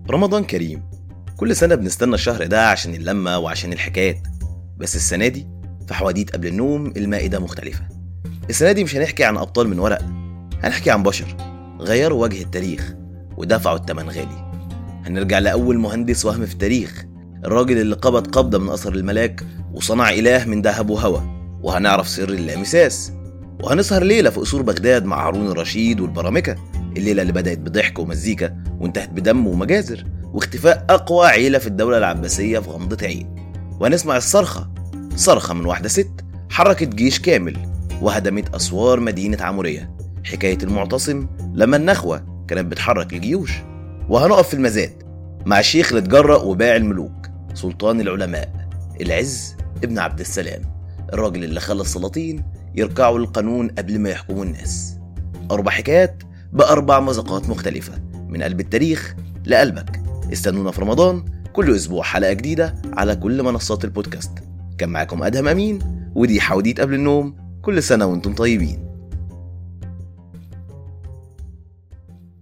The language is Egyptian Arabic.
رمضان كريم كل سنة بنستنى الشهر ده عشان اللمة وعشان الحكايات بس السنة دي في حواديت قبل النوم المائدة مختلفة السنة دي مش هنحكي عن أبطال من ورق هنحكي عن بشر غيروا وجه التاريخ ودفعوا التمن غالي هنرجع لأول مهندس وهم في التاريخ الراجل اللي قبض قبضة من أثر الملاك وصنع إله من ذهب وهوى وهنعرف سر اللامساس وهنسهر ليلة في قصور بغداد مع هارون الرشيد والبرامكة الليلة اللي بدأت بضحك ومزيكا وانتهت بدم ومجازر واختفاء أقوى عيلة في الدولة العباسية في غمضة عين وهنسمع الصرخة صرخة من واحدة ست حركت جيش كامل وهدمت أسوار مدينة عمورية حكاية المعتصم لما النخوة كانت بتحرك الجيوش وهنقف في المزاد مع الشيخ اللي اتجرأ وباع الملوك سلطان العلماء العز ابن عبد السلام الراجل اللي خلى السلاطين يركعوا للقانون قبل ما يحكموا الناس أربع حكايات بأربع مذاقات مختلفة من قلب التاريخ لقلبك استنونا في رمضان كل أسبوع حلقة جديدة على كل منصات البودكاست كان معاكم أدهم أمين ودي حوديت قبل النوم كل سنة وانتم طيبين